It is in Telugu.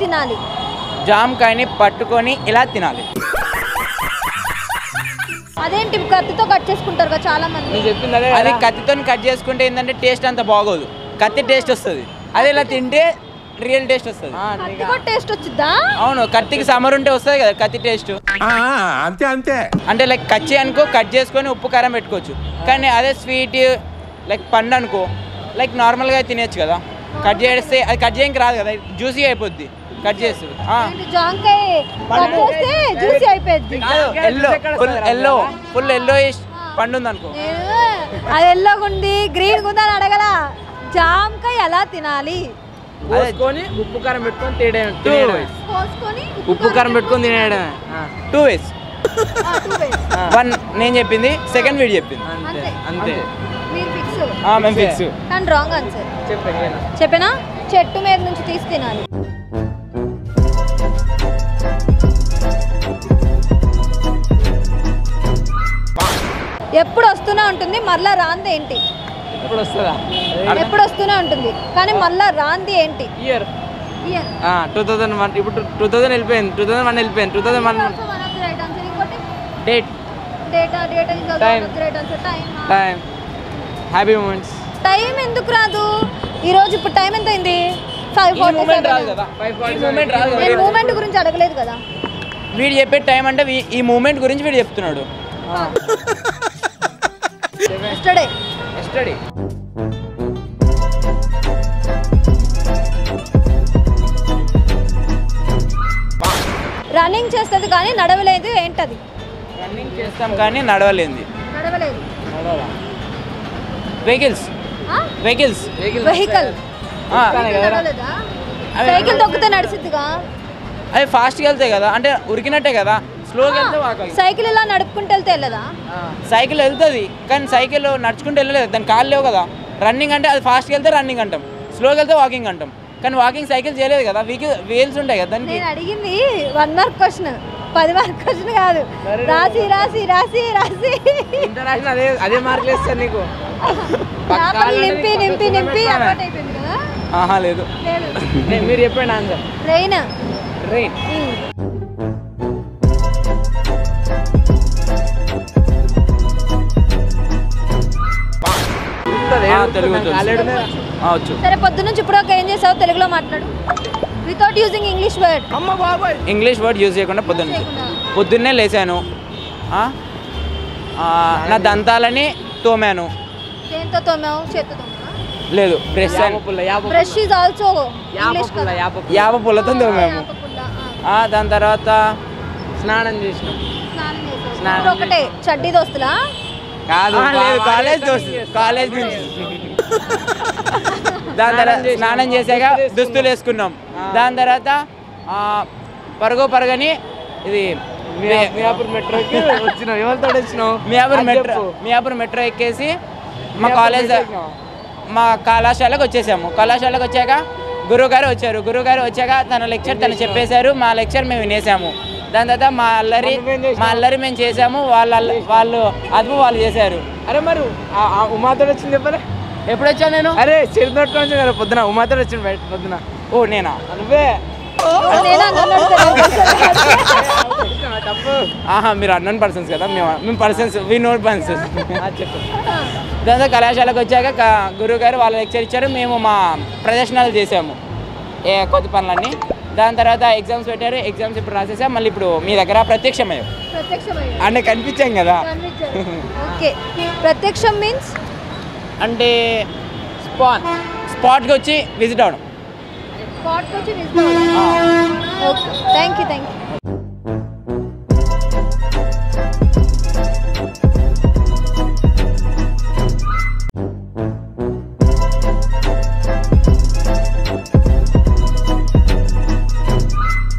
తినాలి జామకాయని పట్టుకొని ఇలా తినాలి అదేంటి కత్తితో కట్ చేసుకుంటారు కదా చాలా మంది నేను చెప్పింది అదే అది కదా. కత్తితో కట్ చేసుకుంటే ఏంటంటే టేస్ట్ అంత బాగోదు కత్తి టేస్ట్ వస్తుంది అదే ఇలా తింటే రియల్ టేస్ట్ వస్తుంది ఆ, కత్తి నీకు- కూడా టేస్ట్ వచ్చిద్దా అవును కత్తికి సమర్ ఉంటే వస్తుంది కదా కత్తి టేస్ట్ అంతే అంతే అంటే లైక్ కచ్చి అనుకో కట్ చేసుకొని ఉప్పు కారం పెట్టుకోవచ్చు కానీ అదే స్వీట్ లైక్ పండు అనుకో లైక్ నార్మల్గా తినేయచ్చు కదా కట్ చేస్తే అది కట్ చేయడానికి రాదు కదా జ్యూసీ అయిపోద్ది కట్ చేస్తే ఏంటి జాంకాయ కట్ చేస్తే జ్యూసీ అయిపోయింది yellow full yellow full yellow పండు ఉంది అనుకో నేను అది ఎల్లోగా ఉంది గ్రీన్ ఉంది అని అడగల జామకాయ ఎలా తినాలి పోసుకొని ఉప్పు కారం పెట్టుకొని తినేయడం Two తినేయడమే. ways. కోసుకొని ఉప్పు కారం పెట్టుకొని తినేయడమే ఆ, టూ వేస్ ఆ, two ways. వన్ నేను చెప్పింది సెకండ్ వీడియో చెప్పింది అంతే అంతే. అంతే మీరు ఫిక్స్ ఆ, మేము ఫిక్స్ కానీ రాంగ్ ఆన్సర్ చెప్పే చెప్పేనా చెట్టు మీద నుంచి తీసి తినాలి ఎప్పుడు వస్తూనే ఉంటుంది మళ్ళా రాంది ఏంటి ఇప్పుడు వస్తుందా ఎప్పుడు వస్తూనే ఉంటుంది కానీ మళ్ళా రాంది ఏంటి year Year. Two thousand one ఇప్పుడు టూ థౌజండ్ వెళ్ళిపోయింది టూ థౌజండ్ వన్ వెళ్ళిపోయింది two thousand one Also one of the right answer. ఇంకోటి date data data is also Time. one of the right answer. Time. Time happy moments time ఎందుకు రాదు ఈ రోజు ఇప్పుడు టైం ఎంత అయింది ఫైవ్ ఈ మూమెంట్ రాదు కదా ఈ మూమెంట్ రాదు నేను కదా మూమెంట్ గురించి అడగలేదు కదా వీడు చెప్పే టైం అంటే వీ- ఈ మూమెంట్ గురించి వీడు చెప్తున్నాడు ఎస్టర్డే ఎస్టడీ రన్నింగ్ చేస్తుంది కానీ నడవలేదు ఏంటది రన్నింగ్ చేస్తాం కానీ నడవలేంది నడవలేదు వెహికల్స్ వెహికల్స్ వెహికల్ అవి సైకిల్ తొక్కితే నడిచిద్దిగా అవి ఫాస్ట్గా వెళ్తాయి కదా అంటే ఉరికినట్టే కదా స్లోగా వెళ్తే వాకాలి సైకిల్ ఇలా నడుపుకుంటూ వెళ్తే వెళ్ళదా సైకిల్ వెళ్తుంది కానీ సైకిల్ నడుచుకుంటూ వెళ్ళలేదు దాని కాళ్ళు లేవు కదా రన్నింగ్ అంటే అది ఫాస్ట్గా వెళ్తే రన్నింగ్ అంటాం స్లోగా వెళ్తే వాకింగ్ అంటాం కానీ వాకింగ్ సైకిల్ చేయలేదు కదా వీకి వీల్స్ ఉంటాయి కదా దానికి నేను అడిగింది వన్ మార్క్ క్వశ్చన్ పది మార్క్ క్వశ్చన్ కాదు రాసి రాసి రాసి రాసి ఇంటర్నేషనల్ అదే అదే మార్కులు ఇస్తారు నీకు పేపర్లు నింపి నింపి నింపి అలవాటు అయిపోయింది కదా ఆహా లేదు లేదు నేను మీరు చెప్పండి ఆన్సర్ ట్రైన్ ట్రైన్ ఆ, తెలుగు తెలుసు. ఆ, వచ్చు సరే పొద్దు నుంచి ఇప్పుడు ఏం చేసావు తెలుగులో మాట్లాడు వితౌట్ యూజింగ్ ఇంగ్లీష్ వర్డ్ అమ్మ బాబాయ్ ఇంగ్లీష్ వర్డ్ యూజ్ చేయకుండా పొద్దున్న పొద్దున్నే లేచాను ఆ? ఆ, నా దంతాలని తోమాను దేంతో తోమావు చేత్తో తోమావా లేదు బ్రష్ యాప పుల్ల యాప బ్రష్ ఈజ్ ఆల్సో యాప ఇంగ్లీష్ పుల్ల యాప పుల్ల. యాప పుల్లతో తోమాము ఆ, దాని తర్వాత స్నానం చేసినాం స్నానం ఇప్పుడు ఒకటే చడ్డీ దోస్తులా కాదు ఆ, లేదు కాలేజ్ దోస్తు కాలేజ్ నుంచి దాని తర్వాత స్నానం చేశాక దుస్తులు వేసుకున్నాం దాని తర్వాత ఆ, పరుగు పరగని ఇది మియాపూర్ మెట్రోకి వచ్చినావు ఎవరితో వచ్చినావు మియాపూర్ అది మెట్రో చెప్పు. మియాపూర్ మెట్రో ఎక్కేసి మా మియాపూర్ కాలేజ్ మెట్రో ఎక్కినావా? మా కళాశాలకు వచ్చేసాము కళాశాలకు వచ్చాక గురువుగారు వచ్చారు గురువుగారు వచ్చాక తన లెక్చర్ తను చెప్పేశారు మా లెక్చర్ మేము వినేసాము దాని తర్వాత మా అల్లరి మరి నువ్వేం చేసినావు? మా అల్లరి మేము చేసాము వాళ్ళ అల్ల- వాళ్ళు అదుపు వాళ్ళు చేశారు అరే మరి ఆ- ఆ ఉమాతో వచ్చింది చెప్పలే ఎప్పుడు వచ్చాను నేను అరే చిరునోట్లో నుంచి కదా పొద్దున ఉమాతో వచ్చింది బయట పొద్దున ఓ నేనా నువ్వే నేనా నన్ను అడుగుతాను. తప్పు ఆహా మీరు అన్నోన్ పర్సన్స్ కదా మేము మేము పర్సన్స్ వి నో పర్సన్స్ ఆ, చెప్పు దాంతో కళాశాలకు వచ్చాక క- గురువు గారు వాళ్ళ లెక్చర్ ఇచ్చారు మేము మా ప్రదర్శనలు చేసాము ఏ కొత్త పనులన్నీ దాని తర్వాత ఎగ్జామ్స్ పెట్టారు ఎగ్జామ్స్ ఇప్పుడు రాసేసాం మళ్ళీ ఇప్పుడు మీ దగ్గర ప్రత్యక్షమయ్యాం ప్రత్యక్షమయ్యాడు. అంటే కనిపించాం కదా కనిపించాడు. ఓకే ప్రత్యక్షం మీన్స్ అంటే స్పాన్ స్పాట్కి వచ్చి విజిట్ అవడం స్పాట్కి వచ్చి visit okay thank you thank you